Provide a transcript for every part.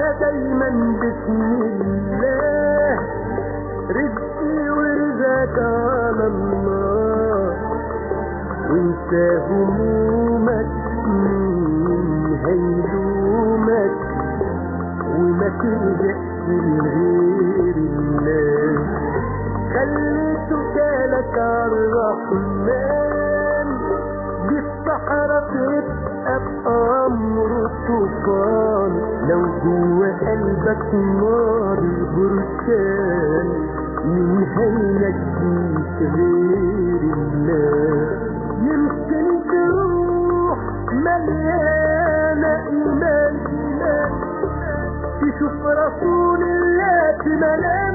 دايما بسم الله رزقي ورزقك على الله وانت همومك مين هيلومك وما تلجأش لغير الله خلي توكالك على الرحمن دي الصحراء تبقى بأمر طوفان لو جوا قلبك نار بركان مين هينجيك غير الله يمكن تروح مليانة إيمان إيمان تشوف رسول الله في منام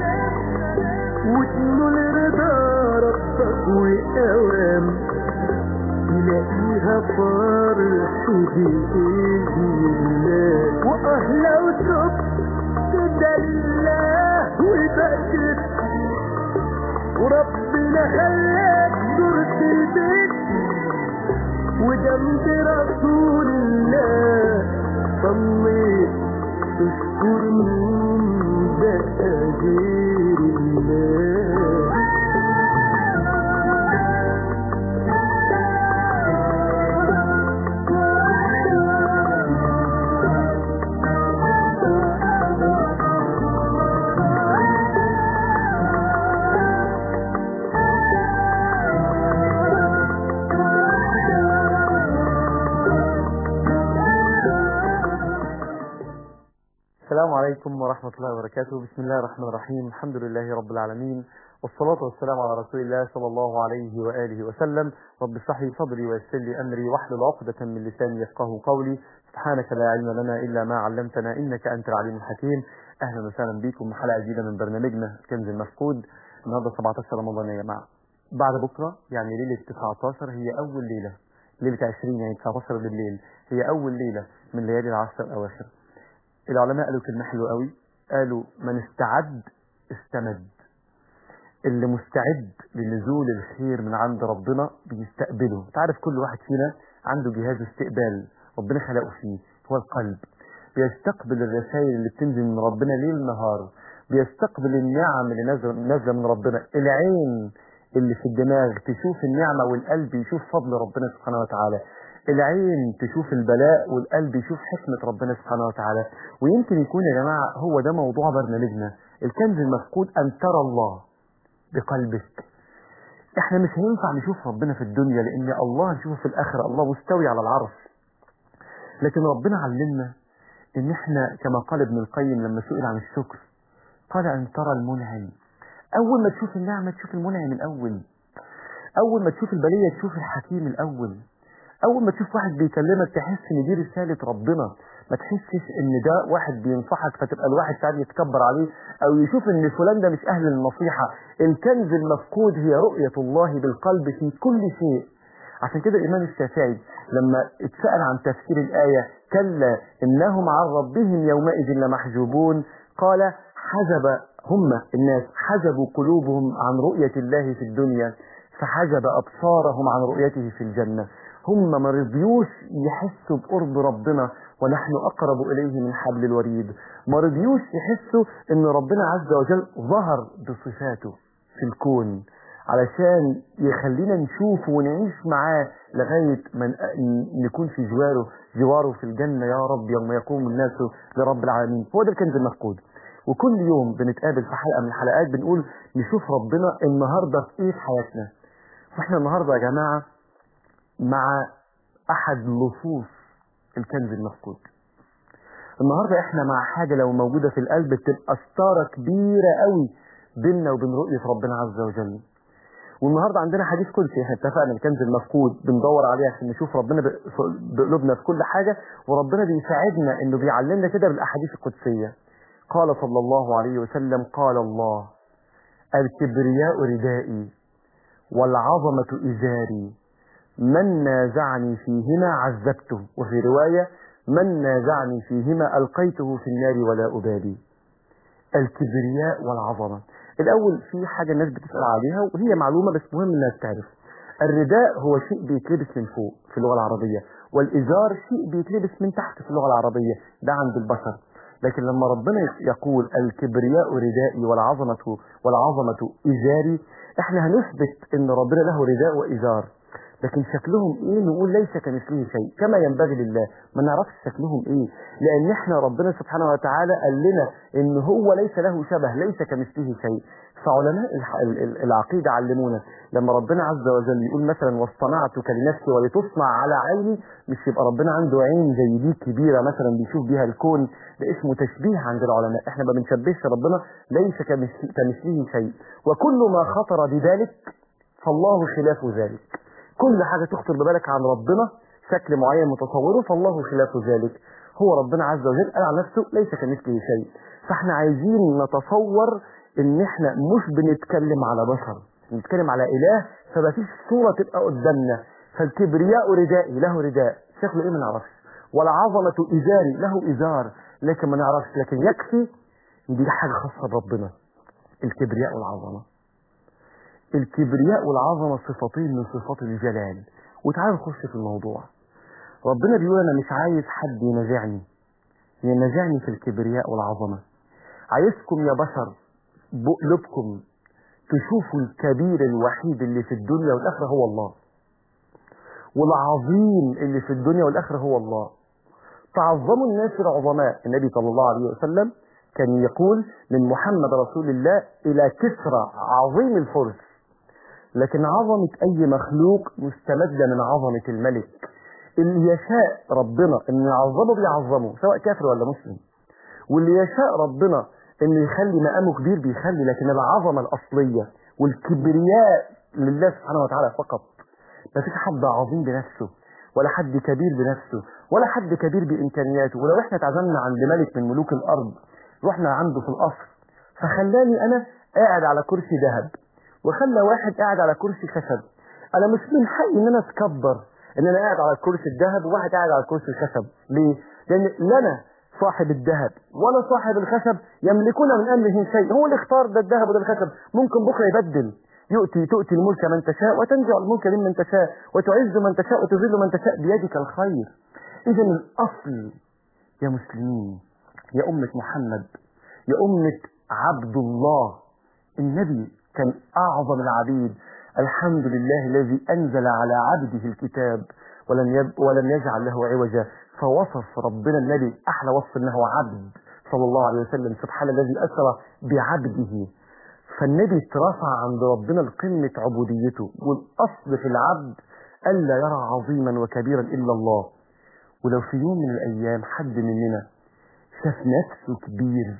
وتنول رضا ربك وأوام تلاقيها فرح بإذن الله وأهلا وسب كده لله وبقت وربنا خلاك زرت البيت وجنب رسول الله صليت تشكر مين بقى غير الله السلام عليكم ورحمة الله وبركاته بسم الله الرحمن الرحيم الحمد لله رب العالمين والصلاة والسلام على رسول الله صلى الله عليه وآله وسلم رب اشرح لي صدري ويسر لي أمري واحلل عقدة من لساني يفقه قولي سبحانك لا علم لنا إلا ما علمتنا إنك أنت العليم الحكيم أهلا وسهلا بكم حلقة جديدة من برنامجنا الكنز المفقود النهاردة 17 رمضان يا جماعة بعد بكرة يعني ليلة 19 هي أول ليلة ليلة 20 يعني 19 بالليل هي أول ليلة من ليالي العشر الأواخر العلماء قالوا كلمة حلوة قوي قالوا من استعد استمد اللي مستعد لنزول الخير من عند ربنا بيستقبله تعرف كل واحد فينا عنده جهاز استقبال ربنا خلقه فيه هو القلب بيستقبل الرسائل اللي بتنزل من ربنا ليل نهار بيستقبل النعم اللي نازله نازله من ربنا العين اللي في الدماغ تشوف النعمة والقلب يشوف فضل ربنا سبحانه وتعالى العين تشوف البلاء والقلب يشوف حكمة ربنا سبحانه وتعالى ويمكن يكون يا جماعة هو ده موضوع برنامجنا الكنز المفقود أن ترى الله بقلبك احنا مش هينفع نشوف ربنا في الدنيا لان الله نشوفه في الاخرة الله مستوي على العرش لكن ربنا علمنا ان احنا كما قال ابن القيم لما سئل عن الشكر قال ان ترى المنعم اول ما تشوف النعمة تشوف المنعم الاول اول ما تشوف البلية تشوف الحكيم الاول اول ما تشوف واحد بيكلمك تحس ان دي رسالة ربنا ما تحسش ان ده واحد بينصحك فتبقى الواحد ساعات يتكبر عليه او يشوف ان فلان ده مش اهل للنصيحة الكنز المفقود هي رؤية الله بالقلب في كل شيء عشان كده الامام الشافعي لما اتسأل عن تفسير الآية كلا انهم عن ربهم يومئذ لمحجوبون قال حجب هم الناس حجبوا قلوبهم عن رؤية الله في الدنيا فحجب أبصارهم عن رؤيته في الجنة هم ما رضيوش يحسوا بقرب ربنا ونحن أقرب إليه من حبل الوريد ما رضيوش يحسوا أن ربنا عز وجل ظهر بصفاته في الكون علشان يخلينا نشوفه ونعيش معاه لغاية ما نكون في جواره جواره في الجنة يا رب يوم يقوم الناس لرب العالمين هو ده الكنز المفقود وكل يوم بنتقابل في حلقة من الحلقات بنقول نشوف ربنا النهاردة في ايه في حياتنا واحنا النهاردة يا جماعة مع احد لصوص الكنز المفقود النهاردة احنا مع حاجة لو موجودة في القلب بتبقى ستارة كبيرة قوي بيننا وبين رؤية ربنا عز وجل والنهاردة عندنا حديث قدسي احنا اتفقنا الكنز المفقود بندور عليه عشان نشوف ربنا بقلوبنا في كل حاجة وربنا بيساعدنا انه بيعلمنا كده بالاحاديث القدسية قال صلى الله عليه وسلم قال الله الكبرياء ردائي والعظمة إزاري من نازعني فيهما عذبته وفي رواية من نازعني فيهما ألقيته في النار ولا أبالي الكبرياء والعظمة الأول في حاجة الناس بتسأل عليها وهي معلومة بس مهم الناس تعرف الرداء هو شيء بيتلبس من فوق في اللغة العربية والإزار شيء بيتلبس من تحت في اللغة العربية ده عند البشر لكن لما ربنا يقول الكبرياء ردائي والعظمة والعظمة إزاري احنا هنثبت ان ربنا له رداء وإزار لكن شكلهم ايه نقول ليس كمثله شيء كما ينبغي لله ما نعرفش شكلهم ايه لان احنا ربنا سبحانه وتعالى قال لنا ان هو ليس له شبه ليس كمثله شيء فعلماء الح- ال- ال- العقيدة علمونا لما ربنا عز وجل يقول مثلا واصطنعتك لنفسي ولتصنع على عيني مش يبقى ربنا عنده عين زي دي كبيرة مثلا بيشوف بيها الكون ده اسمه تشبيه عند العلماء احنا ما بنشبهش ربنا ليس كمث- كمثله شيء وكل ما خطر بذلك فالله خلاف ذلك كل حاجة تخطر ببالك عن ربنا شكل معين متصوره فالله خلاف ذلك هو ربنا عز وجل قال عن نفسه ليس كمثله شيء فاحنا عايزين نتصور ان احنا مش بنتكلم على بشر بنتكلم على اله فمفيش صورة تبقى قدامنا فالكبرياء ردائي له رداء شكله ايه ما نعرفش والعظمة ازاري له ازار لكن ما نعرفش لكن يكفي ان دي حاجة خاصة بربنا الكبرياء والعظمة الكبرياء والعظمة صفتين من صفات الجلال وتعالوا نخش في الموضوع ربنا بيقول انا مش عايز حد ينازعني ينازعني في الكبرياء والعظمة عايزكم يا بشر بقلبكم تشوفوا الكبير الوحيد اللي في الدنيا والآخرة هو الله والعظيم اللي في الدنيا والآخرة هو الله تعظموا الناس العظماء النبي صلى الله عليه وسلم كان يقول من محمد رسول الله إلى كسرى عظيم الفرس لكن عظمة أي مخلوق مستمدة من عظمة الملك اللي يشاء ربنا أن يعظمه بيعظمه سواء كافر ولا مسلم واللي يشاء ربنا أن يخلي مقامه كبير بيخلي لكن العظمة الأصلية والكبرياء لله سبحانه وتعالى فقط ما فيش حد عظيم بنفسه ولا حد كبير بنفسه ولا حد كبير بإمكانياته ولو احنا اتعزمنا عند ملك من ملوك الأرض رحنا عنده في القصر فخلاني أنا قاعد على كرسي ذهب وخلى واحد قاعد على كرسي خشب انا مش من حقي ان انا اتكبر ان انا قاعد على الكرسي الذهب وواحد قاعد على الكرسي الخشب ليه لان لا انا صاحب الذهب ولا صاحب الخشب يملكون من امرهم شيء هو اللي اختار ده الذهب وده الخشب ممكن بكره يبدل يؤتي تؤتي الملك من تشاء وتنزع الملك ممن تشاء وتعز من تشاء وتذل من تشاء بيدك الخير اذا الاصل يا مسلمين يا أمة محمد يا أمة عبد الله النبي كان أعظم العبيد الحمد لله الذي أنزل على عبده الكتاب ولم, يب ولم يجعل له عوجا فوصف ربنا النبي أحلى وصف أنه عبد صلى الله عليه وسلم سبحان الذي أسرى بعبده فالنبي اترفع عند ربنا لقمة عبوديته والأصل في العبد ألا يرى عظيما وكبيرا إلا الله ولو في يوم من الأيام حد مننا شاف نفسه كبير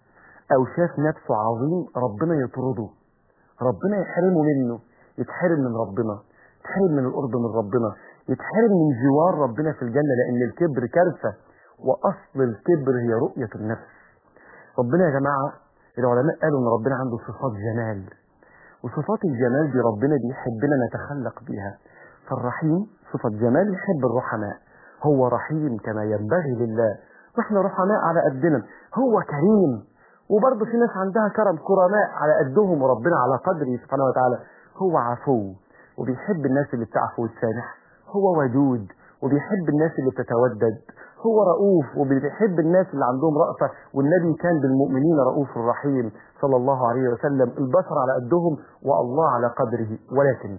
أو شاف نفسه عظيم ربنا يطرده ربنا يحرمه منه يتحرم من ربنا يتحرم من القرب من ربنا يتحرم من جوار ربنا في الجنة لأن الكبر كارثة وأصل الكبر هي رؤية النفس ربنا يا جماعة العلماء قالوا إن ربنا عنده صفات جمال وصفات الجمال دي ربنا بيحبنا نتخلق بيها فالرحيم صفة جمال يحب الرحماء هو رحيم كما ينبغي لله واحنا رحماء على قدنا هو كريم وبرضه في ناس عندها كرم كرماء على قدهم وربنا على قدره سبحانه وتعالى هو عفو وبيحب الناس اللي بتعفو وتسامح هو ودود وبيحب الناس اللي بتتودد هو رؤوف وبيحب الناس اللي عندهم رأفة والنبي كان بالمؤمنين رؤوف رحيم صلى الله عليه وسلم البشر على قدهم والله على قدره ولكن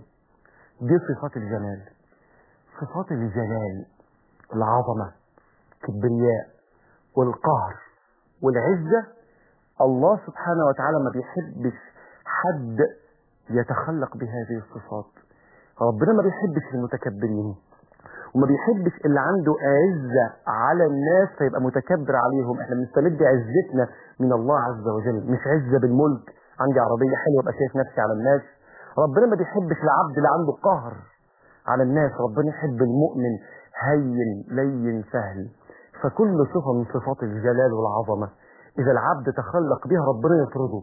دي صفات الجمال صفات الجلال العظمة الكبرياء والقهر والعزة الله سبحانه وتعالى ما بيحبش حد يتخلق بهذه الصفات ربنا ما بيحبش المتكبرين وما بيحبش اللي عنده عزة على الناس فيبقى متكبر عليهم احنا بنستمد عزتنا من الله عز وجل مش عزة بالملك عندي عربية حلوة ابقى شايف نفسي على الناس ربنا ما بيحبش العبد اللي عنده قهر على الناس ربنا يحب المؤمن هين لين سهل فكل صفة من صفات الجلال والعظمة إذا العبد تخلق بها ربنا يطرده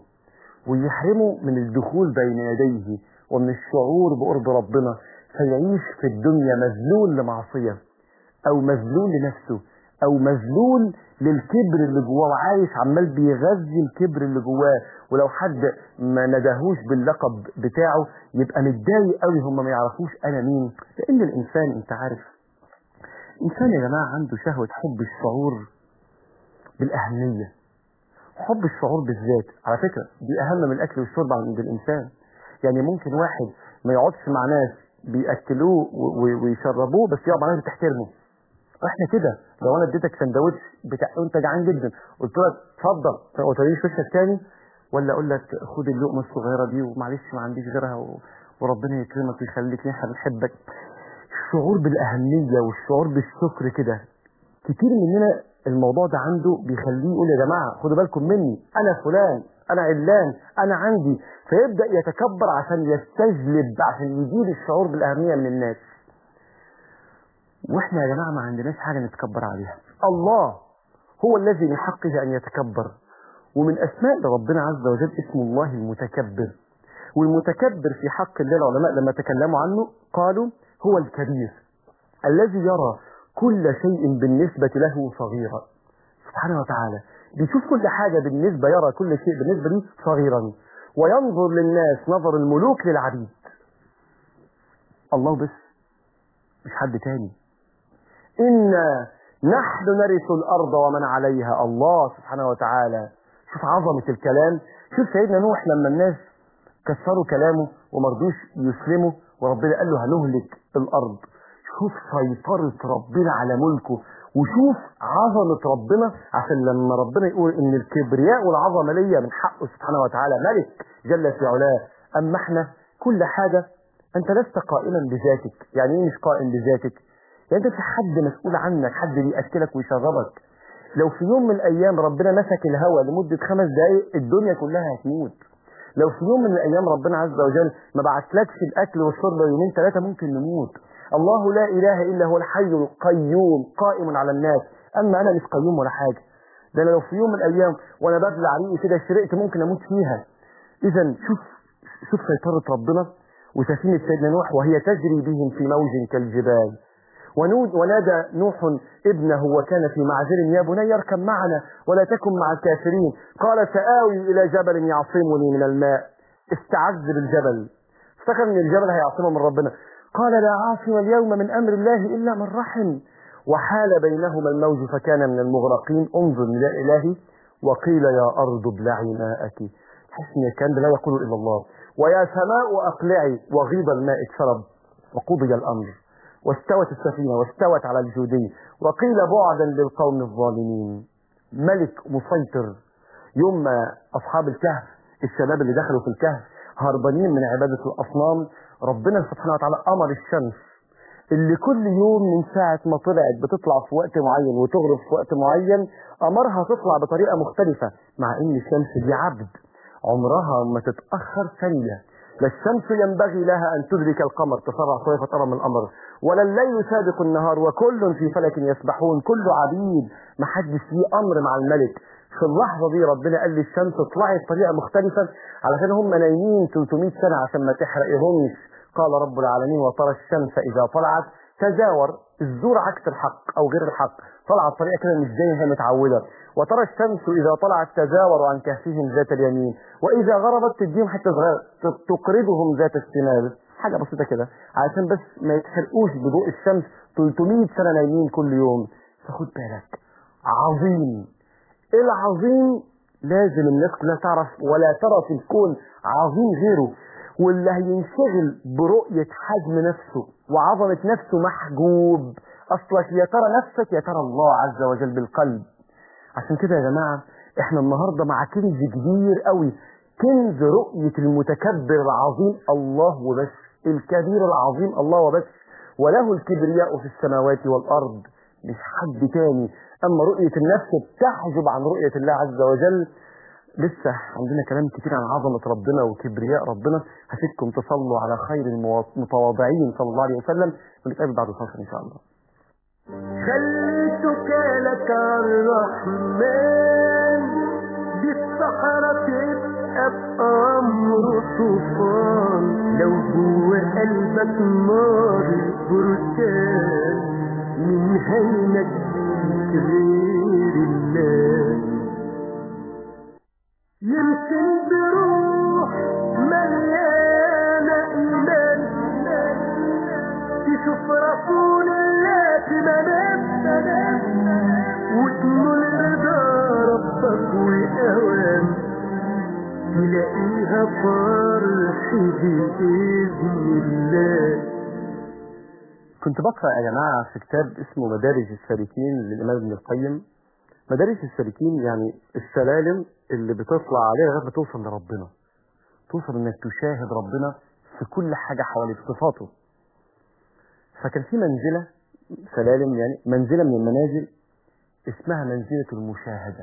ويحرمه من الدخول بين يديه ومن الشعور بقرب ربنا فيعيش في الدنيا مذلول لمعصية أو مذلول لنفسه أو مذلول للكبر اللي جواه وعايش عمال بيغذي الكبر اللي جواه ولو حد ما ندهوش باللقب بتاعه يبقى متضايق قوي هم ما يعرفوش أنا مين لأن الإنسان أنت عارف الإنسان يا جماعة عنده شهوة حب الشعور بالاهميه حب الشعور بالذات على فكره دي اهم من الاكل والشرب عند الانسان يعني ممكن واحد ما يقعدش مع ناس بياكلوه و- و- ويشربوه بس يقعد مع ناس بتحترمه احنا كده لو انا اديتك سندوتش بتاع وانت جعان جدا قلت لك اتفضل ما توريش وشك تاني ولا اقول لك خد اللقمه الصغيره دي ومعلش ما عنديش غيرها و... وربنا يكرمك ويخليك احنا بنحبك الشعور بالاهميه والشعور بالشكر كده كتير مننا الموضوع ده عنده بيخليه يقول يا جماعه خدوا بالكم مني انا فلان انا علان انا عندي فيبدا يتكبر عشان يستجلب عشان يجيب الشعور بالاهميه من الناس واحنا يا جماعه ما عندناش حاجه نتكبر عليها الله هو الذي من حقه ان يتكبر ومن اسماء ربنا عز وجل اسم الله المتكبر والمتكبر في حق الله العلماء لما تكلموا عنه قالوا هو الكبير الذي يرى كل شيء بالنسبة له صغيرا سبحانه وتعالى بيشوف كل حاجة بالنسبة يرى كل شيء بالنسبة لي صغيرا وينظر للناس نظر الملوك للعبيد الله بس مش حد تاني إنا نحن نرث الأرض ومن عليها الله سبحانه وتعالى شوف عظمة الكلام شوف سيدنا نوح لما الناس كسروا كلامه ومرضوش يسلموا وربنا قال له هنهلك الأرض شوف سيطرة ربنا على ملكه وشوف عظمة ربنا عشان لما ربنا يقول ان الكبرياء والعظمة ليا من حقه سبحانه وتعالى ملك جل في علاه اما احنا كل حاجة انت لست قائما بذاتك يعني ايه مش قائم بذاتك يعني انت في حد مسؤول عنك حد بيأكلك ويشربك لو في يوم من الايام ربنا مسك الهوى لمدة خمس دقايق الدنيا كلها هتموت لو في يوم من الايام ربنا عز وجل ما بعتلكش الاكل والشرب يومين ثلاثة ممكن نموت الله لا اله الا هو الحي القيوم قائم على الناس اما انا مش قيوم ولا حاجة ده أنا لو في يوم من الايام وانا ببلع ريقي كده شرقت ممكن اموت فيها اذا شوف شوف سيطرة ربنا وسفينة سيدنا نوح وهي تجري بهم في موج كالجبال ونود ونادى نوح ابنه وكان في معزل يا بني اركب معنا ولا تكن مع الكافرين قال سآوي إلى جبل يعصمني من الماء استعذ بالجبل افتكر ان الجبل هيعصمه من ربنا قال لا عاصم اليوم من أمر الله إلا من رحم وحال بينهما الموج فكان من المغرقين انظر إلى إلهي وقيل يا أرض ابلعي ماءك حسن كان لا يقول إلا الله ويا سماء أقلعي وغيض الماء اتشرب وقضي الأمر واستوت السفينة واستوت على الجودي وقيل بعدا للقوم الظالمين ملك مسيطر يوم ما أصحاب الكهف الشباب اللي دخلوا في الكهف هربانين من عبادة الأصنام ربنا سبحانه وتعالى أمر الشمس اللي كل يوم من ساعة ما طلعت بتطلع في وقت معين وتغرب في وقت معين أمرها تطلع بطريقة مختلفة مع إن الشمس دي عبد عمرها ما تتأخر ثانية لا الشمس ينبغي لها أن تدرك القمر تسرع شوية فترى من الأمر ولا الليل سابق النهار وكل في فلك يسبحون كل عبيد ما حدش ليه أمر مع الملك في اللحظة دي ربنا قال للشمس اطلعي بطريقة مختلفة علشان هم نايمين 300 سنة عشان ما تحرقهمش قال رب العالمين وترى الشمس إذا طلعت تزاور الزور عكس الحق أو غير الحق طلعت طريقة كده مش زي ما هي متعودة وترى الشمس إذا طلعت تزاور عن كهفهم ذات اليمين وإذا غربت تديهم حتى صغيرة تقرضهم ذات الشمال حاجة بسيطة كده علشان بس ما يتحرقوش بضوء الشمس 300 سنة نايمين كل يوم فخد بالك عظيم العظيم لازم الناس كلها تعرف ولا ترى في الكون عظيم غيره واللي هينشغل برؤية حجم نفسه وعظمة نفسه محجوب أصلك يا ترى نفسك يا ترى الله عز وجل بالقلب عشان كده يا جماعة احنا النهاردة مع كنز كبير قوي كنز رؤية المتكبر العظيم الله وبس الكبير العظيم الله وبس وله الكبرياء في السماوات والأرض مش حد تاني أما رؤية النفس بتحجب عن رؤية الله عز وجل لسه عندنا كلام كتير عن عظمة ربنا وكبرياء ربنا هسيبكم تصلوا على خير المتواضعين صلى الله عليه وسلم ونتقابل بعد الفصل إن شاء الله خليتك لك الرحمن دي الصحراء تبقى بأمر طوفان لو جوه قلبك نار بركان من هينجيك غير الله يمكن بروح مليانة إيمان تشوف رسول الله في منام وتنول رضا وأوام تلاقيها فرح بإذن الله كنت بقرأ يا جماعة في كتاب اسمه مدارج السالكين للإمام ابن القيم مدارج السالكين يعني السلالم اللي بتطلع عليها لغاية ما توصل لربنا توصل انك تشاهد ربنا في كل حاجة حواليك صفاته فكان في منزلة سلالم يعني منزلة من المنازل اسمها منزلة المشاهدة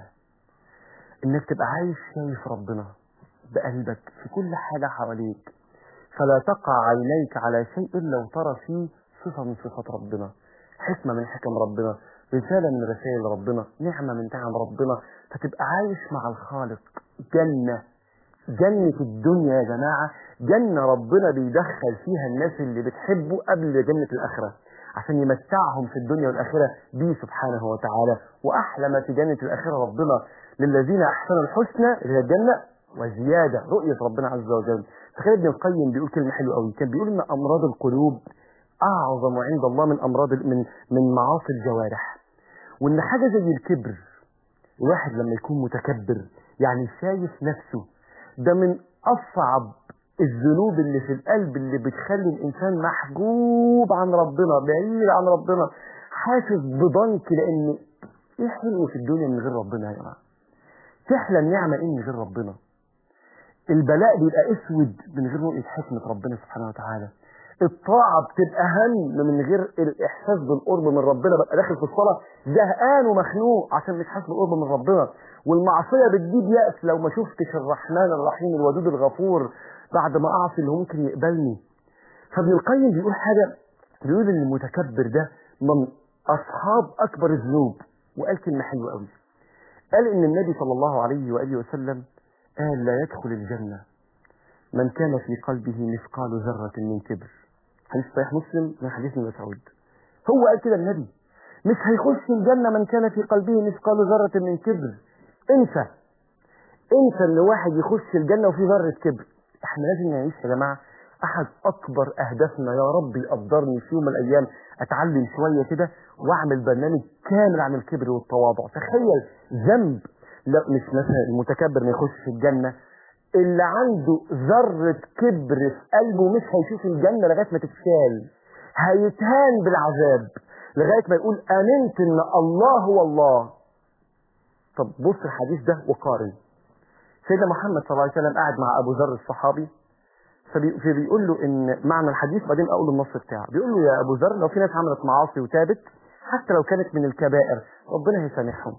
انك تبقى عايش شايف ربنا بقلبك في كل حاجة حواليك فلا تقع عينيك على شيء إلا وترى فيه صفة من صفات ربنا حكمة من حكم ربنا رسالة من رسائل ربنا نعمة من نعم ربنا فتبقى عايش مع الخالق جنة جنة الدنيا يا جماعة جنة ربنا بيدخل فيها الناس اللي بتحبه قبل جنة الآخرة عشان يمتعهم في الدنيا والآخرة بيه سبحانه وتعالى وأحلى ما في جنة الآخرة ربنا للذين أحسنوا الحسنى اللي هي الجنة وزيادة رؤية ربنا عز وجل فكان ابن القيم بيقول كلمة حلوة قوي كان بيقول إن أمراض القلوب أعظم عند الله من أمراض من من معاصي الجوارح وإن حاجة زي الكبر الواحد لما يكون متكبر يعني شايف نفسه ده من أصعب الذنوب اللي في القلب اللي بتخلي الإنسان محجوب عن ربنا بعيد عن ربنا حاسس بضنك لأن إيه حلو في الدنيا من غير ربنا يا جماعة تحلم نعمة إيه من غير ربنا البلاء بيبقى اسود من غير رؤية حكمة ربنا سبحانه وتعالى الطاعة بتبقى هم من غير الإحساس بالقرب من ربنا ببقى داخل في الصلاة زهقان ومخنوق عشان مش حاسس بالقرب من ربنا والمعصية بتجيب يأس لو ما شفتش الرحمن الرحيم الودود الغفور بعد ما أعصي اللي ممكن يقبلني فابن القيم بيقول حاجة بيقول إن المتكبر ده من أصحاب أكبر الذنوب وقال كلمة حلوة قوي قال إن النبي صلى الله عليه وآله وسلم قال لا يدخل الجنة من كان في قلبه مثقال ذرة من كبر حديث صحيح مسلم من حديث ابن مسعود هو قال كده النبي مش هيخش الجنة من كان في قلبه مثقال ذرة من كبر انسى انسى ان واحد يخش الجنة وفي ذرة كبر احنا لازم نعيش يا جماعة احد اكبر اهدافنا يا رب يقدرني في يوم من الايام اتعلم شوية كده واعمل برنامج كامل عن الكبر والتواضع تخيل ذنب لا مش مثلا المتكبر ما يخش الجنة اللي عنده ذرة كبر في قلبه مش هيشوف الجنة لغاية ما تتشال هيتهان بالعذاب لغاية ما يقول آمنت إن الله هو الله طب بص الحديث ده وقارن سيدنا محمد صلى الله عليه وسلم قاعد مع أبو ذر الصحابي فبي- فبيقول له إن معنى الحديث بعدين أقول النص بتاعه بيقول له يا أبو ذر لو في ناس عملت معاصي وتابت حتى لو كانت من الكبائر ربنا هيسامحهم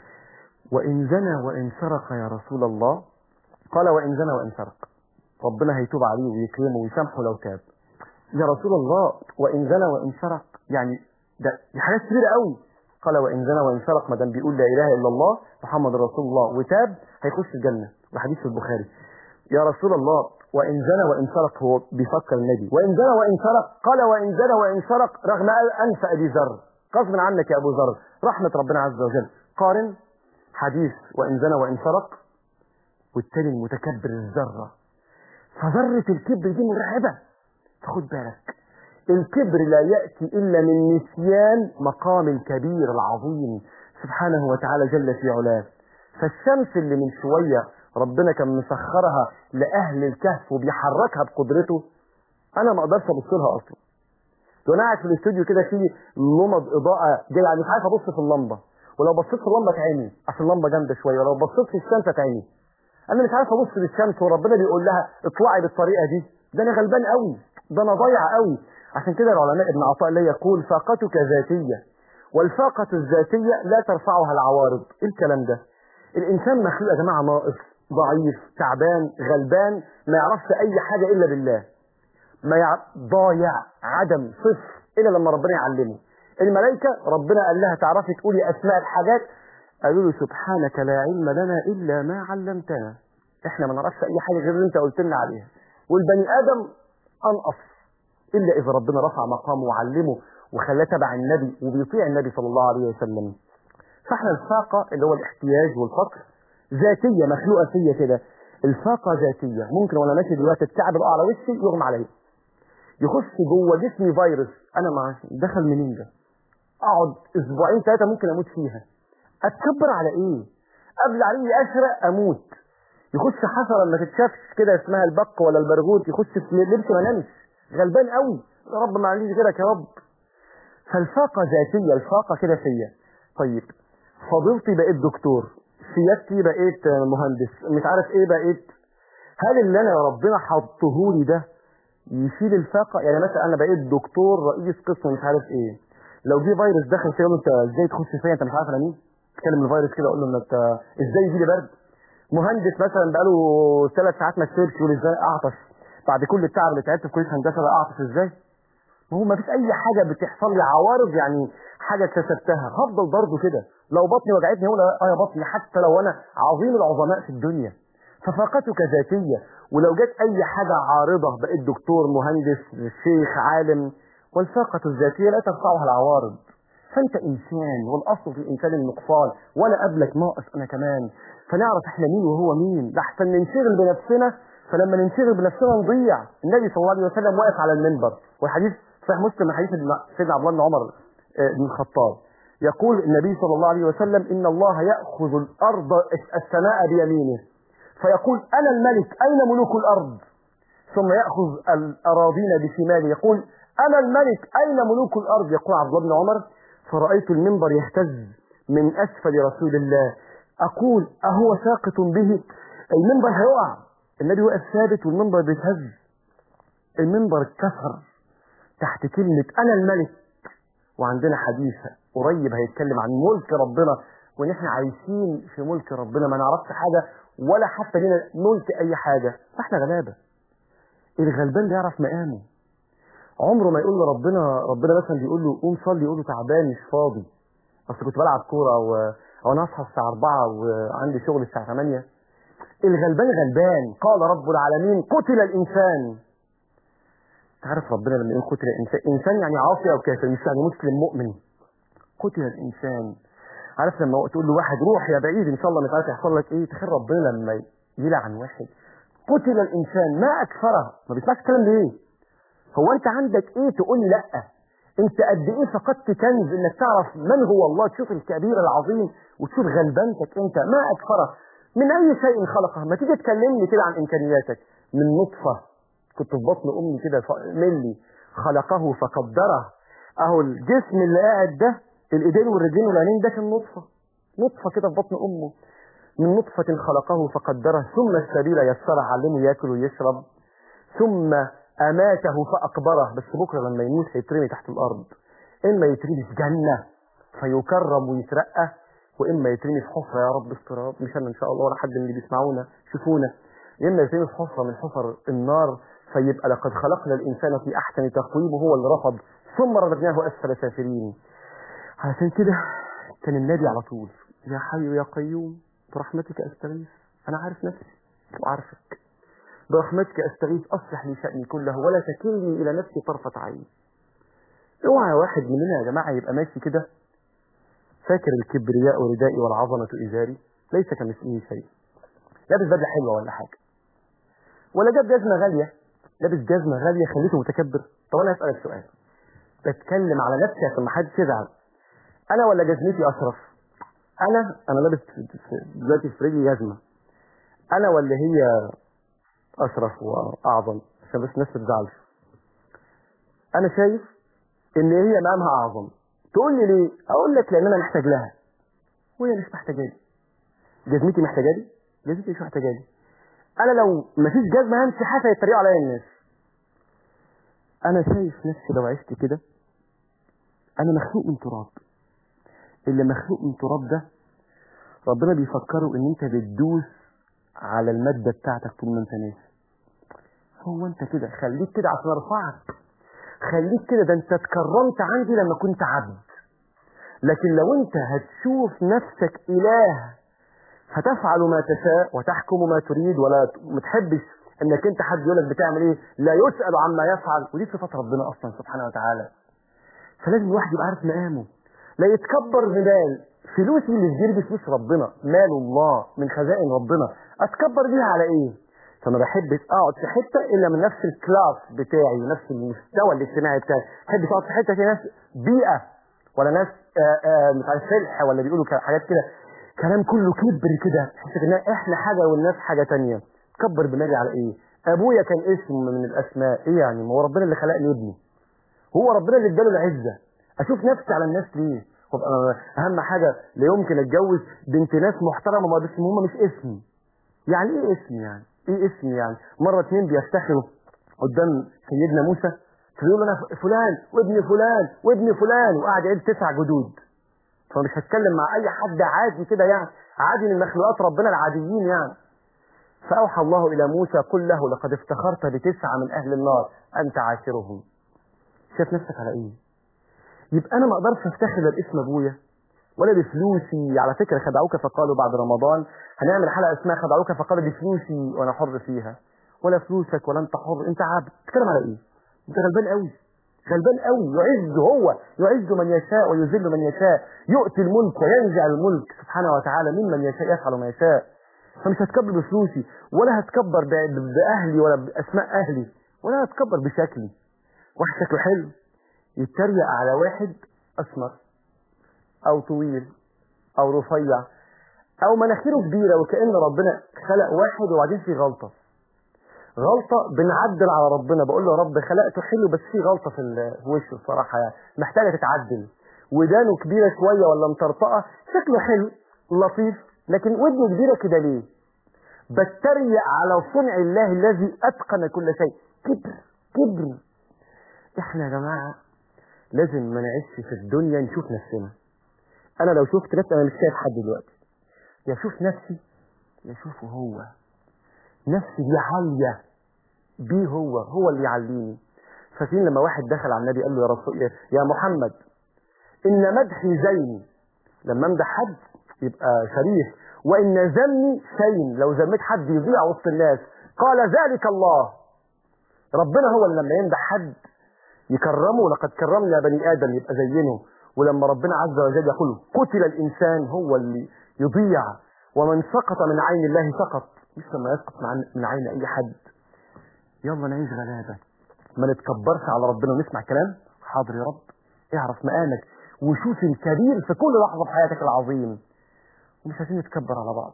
وإن زنى وإن سرق يا رسول الله قال وإن زنى وإن سرق ربنا هيتوب عليه ويكرمه ويسامحه لو تاب يا رسول الله وإن زنى وإن سرق يعني ده دي حاجات كبيرة قوي قال وإن زنى وإن سرق ما دام بيقول لا إله إلا الله محمد رسول الله وتاب هيخش الجنة وحديث في البخاري يا رسول الله وإن زنى وإن سرق هو بيفكر النبي وإن زنى وإن سرق قال وإن زنى وإن سرق رغم أنف أبي ذر غصب عنك يا أبو ذر رحمة ربنا عز وجل قارن حديث وإن زنى وإن سرق والتاني المتكبر الذرة فذرة الكبر دي مرعبة فخد بالك الكبر لا يأتي إلا من نسيان مقام الكبير العظيم سبحانه وتعالى جل في علاه فالشمس اللي من شوية ربنا كان مسخرها لأهل الكهف وبيحركها بقدرته أنا ما أقدرش أبص لها أصلا وانا قاعد في الاستوديو كده في لمض اضاءه جايه يعني مش عارف ابص في اللمبه ولو بصيت في اللمبه تعيني عشان اللمبه جامده شويه ولو بصيت في الشمس تعيني انا مش عارف ابص للشمس وربنا بيقول لها اطلعي بالطريقه دي ده انا غلبان قوي ده انا ضايع قوي عشان كده العلماء ابن عطاء الله يقول فاقتك ذاتيه والفاقه الذاتيه لا ترفعها العوارض ايه الكلام ده الانسان مخلوق يا جماعه ناقص ضعيف تعبان غلبان ما يعرفش اي حاجه الا بالله ما يع... ضايع عدم صفر الا لما ربنا يعلمه الملائكه ربنا قال لها تعرفي تقولي اسماء الحاجات قالوا له سبحانك لا علم لنا الا ما علمتنا احنا ما نعرفش اي حاجه غير اللي انت قلت لنا عليها والبني ادم انقص الا اذا ربنا رفع مقامه وعلمه وخلاه تبع النبي وبيطيع النبي صلى الله عليه وسلم فاحنا الفاقه اللي هو الاحتياج والفقر ذاتيه مخلوقه فيا كده الفاقه ذاتيه ممكن وانا ماشي دلوقتي التعب بقى على وشي يغمى عليا يخش جوه جسمي فيروس انا ما دخل منين ده اقعد اسبوعين ثلاثه ممكن اموت فيها اتكبر على ايه قبل عليه اشرق اموت يخش حشره ما تتشافش كده اسمها البق ولا البرغوث يخش في لبس ما نامش غلبان قوي يا رب ما عليش غيرك يا رب فالفاقه ذاتيه الفاقه كده فيا طيب فضيلتي بقيت دكتور سيادتي بقيت مهندس مش عارف ايه بقيت هل اللي انا ربنا حطهولي ده يشيل الفاقه يعني مثلا انا بقيت دكتور رئيس قسم مش عارف ايه لو جه فيروس دخل فيا انت ازاي تخش فيا انت مش عارف انا مين تكلم الفيروس كده اقول له انت ازاي يجي لي برد مهندس مثلا بقاله ثلاث ساعات ما شربش يقول ازاي اعطش بعد كل التعب اللي تعبت في كليه هندسه بقى اعطش ازاي ما هو ما فيش اي حاجه بتحصل لي عوارض يعني حاجه اكتسبتها هفضل برضه كده لو بطني وجعتني هقول اه يا بطني حتى لو انا عظيم العظماء في الدنيا ففاقتك ذاتيه ولو جت اي حاجه عارضه بقيت دكتور مهندس شيخ عالم والفاقه الذاتيه لا ترفعها العوارض فانت انسان والاصل في الانسان النقصان وانا قبلك ناقص انا كمان فنعرف احنا مين وهو مين ده احسن ننشغل بنفسنا فلما ننشغل بنفسنا نضيع النبي صلى الله عليه وسلم واقف على المنبر والحديث صحيح مسلم من حديث سيدنا عبد الله بن عمر بن الخطاب يقول النبي صلى الله عليه وسلم ان الله ياخذ الارض السماء بيمينه فيقول انا الملك اين ملوك الارض ثم ياخذ الاراضين بشماله يقول انا الملك اين ملوك الارض يقول عبد الله بن عمر فرأيت المنبر يهتز من أسفل رسول الله أقول أهو ساقط به المنبر هيقع النبي واقف ثابت والمنبر بيتهز المنبر اتكسر تحت كلمة أنا الملك وعندنا حديث قريب هيتكلم عن ملك ربنا وإن إحنا عايشين في ملك ربنا ما نعرفش حاجة ولا حتى لنا ملك أي حاجة فإحنا غلابة الغلبان بيعرف مقامه عمره ما يقول لربنا ربنا مثلا بيقول له قوم صلي يقول له تعبان مش فاضي اصل كنت بلعب كوره او او انا اصحى الساعه 4 وعندي شغل الساعه 8 الغلبان غلبان قال رب العالمين قتل الانسان تعرف ربنا لما يقول قتل الانسان انسان يعني عاصي او كافر مش يعني مسلم مؤمن قتل الانسان عارف لما تقول له واحد روح يا بعيد ان شاء الله مش عارف يحصل لك ايه تخيل ربنا لما يلعن واحد قتل الانسان ما اكفره ما بيسمعش الكلام ليه هو انت عندك ايه تقول لي لا انت قد ايه فقدت كنز انك تعرف من هو الله تشوف الكبير العظيم وتشوف غلبنتك انت ما اكفره من اي شيء خلقه ما تيجي تكلمني كده عن امكانياتك من نطفه كنت في بطن امي كده ملي خلقه فقدره اهو الجسم اللي قاعد ده الايدين والرجلين والعينين ده كان نطفه نطفه كده في بطن امه من نطفه خلقه فقدره ثم السبيل يسره علمه ياكل ويشرب ثم أماته فأقبره بس بكرة لما يموت هيترمي تحت الأرض إما يترمي في جنة فيكرم ويترقى وإما يترمي في حفرة يا رب استراب مش أنا إن شاء الله ولا حد من اللي بيسمعونا شوفونا إما يترمي في حفرة من حفر النار فيبقى لقد خلقنا الإنسان في أحسن تقويم وهو اللي رفض ثم رددناه أسفل سافلين علشان كده كان النبي على طول يا حي يا قيوم برحمتك أستغيث أنا عارف نفسي وعارفك برحمتك استغيث اصلح لي شأني كله ولا تكلني الى نفسي طرفة عين اوعى واحد مننا يا جماعة يبقى ماشي كده فاكر الكبرياء ردائي والعظمة ازاري ليس كمثله شيء لابس بدلة حلوة ولا حاجة ولا جاب جزمة غالية لابس جزمة غالية خليته متكبر طب انا اسألك سؤال بتكلم على نفسي عشان ما حدش يزعل انا ولا جزمتي اشرف انا انا لابس دلوقتي في رجلي جزمة انا ولا هي اشرف واعظم عشان بس الناس ما تزعلش انا شايف ان هي مقامها اعظم تقول لي ليه اقول لك لان انا محتاج لها وهي مش محتاجه لي جزمتي محتاجه لي جزمتي مش محتاجه لي انا لو مفيش جزمه همشي حتى يتريقوا عليا الناس انا شايف نفسي لو عشت كده انا مخلوق من تراب اللي مخلوق من تراب ده ربنا بيفكره ان انت بتدوس على المادة بتاعتك طول ما انت ناسي هو انت كده خليك كده عشان ارفعك خليك كده ده انت اتكرمت عندي لما كنت عبد لكن لو انت هتشوف نفسك اله هتفعل ما تشاء وتحكم ما تريد ولا ما تحبش انك انت حد يقول لك بتعمل ايه لا يسأل عما يفعل ودي صفات ربنا اصلا سبحانه وتعالى فلازم الواحد يبقى عارف مقامه لا يتكبر بمال فلوسي اللي في جيبي فلوس ربنا مال الله من خزائن ربنا اتكبر بيها على ايه فما بحبش اقعد في حته الا من نفس الكلاس بتاعي ونفس المستوى الاجتماعي بتاعي ما بحبش اقعد في حته فيها ناس بيئه ولا ناس آآ آآ مش عارف فلح ولا بيقولوا حاجات كده كلام كله كبر كده تحس ان احنا حاجه والناس حاجه تانية كبر دماغي على ايه ابويا كان اسم من الاسماء ايه يعني ما هو ربنا اللي خلقني ابني هو ربنا اللي اداله العزه اشوف نفسي على الناس ليه وابقى اهم حاجه لا يمكن اتجوز بنت ناس محترمه ما بس هم مش اسمي يعني ايه اسم يعني ايه اسم يعني مره اتنين بيفتخروا قدام سيدنا موسى فيقول انا فلان وابن فلان وابن فلان وقعد يعد تسع جدود فمش هتكلم مع اي حد عادي كده يعني عادي من مخلوقات ربنا العاديين يعني فاوحى الله الى موسى قل له لقد افتخرت بتسعه من اهل النار انت عاشرهم شايف نفسك على ايه يبقى انا ما اقدرش افتخر لا باسم ابويا ولا بفلوسي على فكره خدعوك فقالوا بعد رمضان هنعمل حلقه اسمها خدعوك فقالوا دي فلوسي وانا حر فيها ولا فلوسك ولا انت حر انت عبد بتتكلم على ايه انت غلبان قوي غلبان قوي يعز هو يعز من يشاء ويذل من يشاء يؤتي الملك وينزع الملك سبحانه وتعالى ممن يشاء يفعل ما يشاء فمش هتكبر بفلوسي ولا هتكبر ب- باهلي ولا باسماء اهلي ولا هتكبر بشكلي واحد شكله حلو يتريق على واحد اسمر او طويل او رفيع او مناخيره كبيره وكان ربنا خلق واحد وبعدين في غلطه غلطه بنعدل على ربنا بقول له يا رب خلقته حلو بس في غلطه في ال- في وشه الصراحه يعني محتاجه تتعدل ودانه كبيره شويه ولا مطرطقه شكله حلو لطيف لكن ودنه كبيره كده ليه بتريق على صنع الله الذي اتقن كل شيء كبر كبر احنا يا جماعه لازم ما نعيش في الدنيا نشوف نفسنا انا لو شفت نفسي انا مش شايف حد دلوقتي يا اشوف نفسي يا اشوفه هو نفسي دي عاليه بيه هو هو اللي يعليني فاكرين لما واحد دخل على النبي قال له يا رسول يا محمد ان مدحي زين لما امدح حد يبقى شريف وان ذمي شين لو ذميت حد يضيع وسط الناس قال ذلك الله ربنا هو اللي لما يمدح حد يكرمه لقد كرمنا بني ادم يبقى زينه ولما ربنا عز وجل يقول قتل الانسان هو اللي يضيع ومن سقط من عين الله سقط مش لما يسقط من عين- من عين اي حد يلا نعيش غلابه ما نتكبرش على ربنا ونسمع كلام حاضر يا رب اعرف مقامك وشوف الكبير في كل لحظه في حياتك العظيم ومش عايزين نتكبر على بعض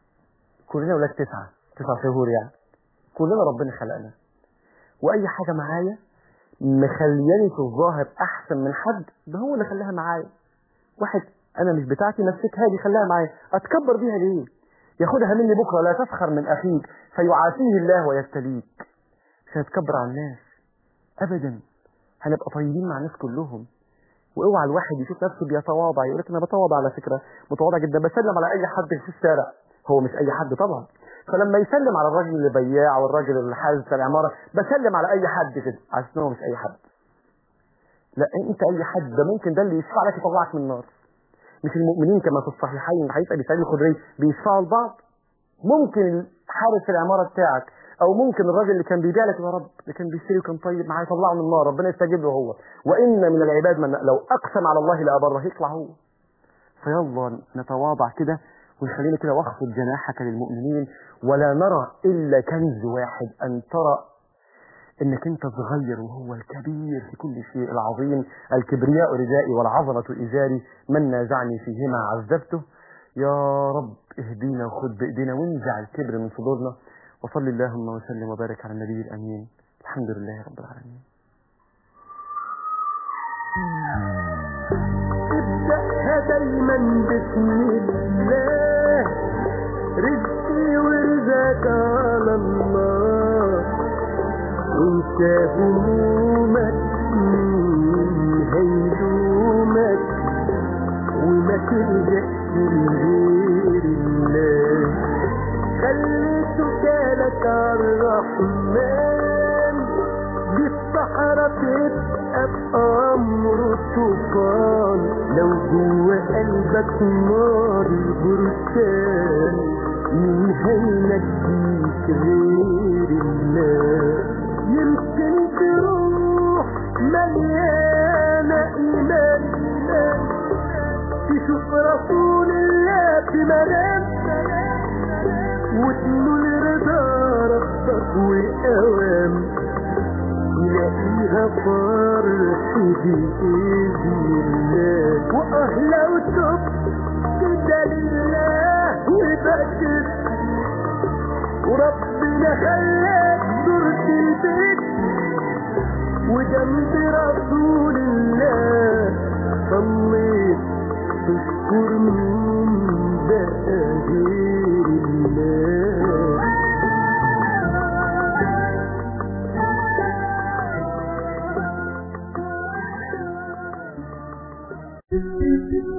كلنا ولاد تسعه تسع شهور يعني كلنا ربنا خلقنا واي حاجه معايا مخلياني في الظاهر احسن من حد ده هو اللي خلاها معايا واحد انا مش بتاعتي مسكها دي خلاها معايا اتكبر بيها ليه ياخدها مني بكره لا تفخر من اخيك فيعافيه الله ويبتليك مش هنتكبر على الناس ابدا هنبقى طيبين مع الناس كلهم واوعى الواحد يشوف نفسه بيتواضع يقول لك انا بتواضع على فكره متواضع جدا بسلم على اي حد في الشارع هو مش اي حد طبعا فلما يسلم على الراجل اللي بياع والراجل اللي حارس بتاع العماره بسلم على اي حد كده عشان هو مش اي حد لا انت اي حد ده ممكن ده اللي يشفع لك يطلعك من النار مش المؤمنين كما في الصحيحين حديث ابي سعيد الخدري بيشفعوا لبعض ممكن حارس العماره بتاعك او ممكن الراجل اللي كان بيبيع لك يا رب اللي كان بيشتري وكان طيب معاه يطلعه من النار ربنا يستجيب له هو وان من العباد من لو اقسم على الله لابره يطلع هو فيلا نتواضع كده ونخلينا كده واخفض جناحك للمؤمنين ولا نرى الا كنز واحد ان ترى انك انت صغير وهو الكبير في كل شيء العظيم الكبرياء ردائي والعظمه ازاري من نازعني فيهما عذبته يا رب اهدينا وخد بايدينا وانزع الكبر من صدورنا وصل اللهم وسلم وبارك على النبي الامين الحمد لله رب العالمين ابدأها دايما بسم الله رزقي ورزقك على الله وانت همومك مين هيلومك وما تلجأش لغير الله خلي سكالك عالرحمن دي الصحراء تبقى بأمر طوفان لو جوه قلبك نار بركان مين هينجيك غير الله يمكن تروح مليانة إيمان تشوف رسول الله في منام وتنول رضا ربك وأوام تلاقيها فرح بإذن الله وأهلا وتب كده لله فاكر وربنا خلاك زرت البيت وجنب رسول الله صليت تشكر مين بقى غير الله Thank you.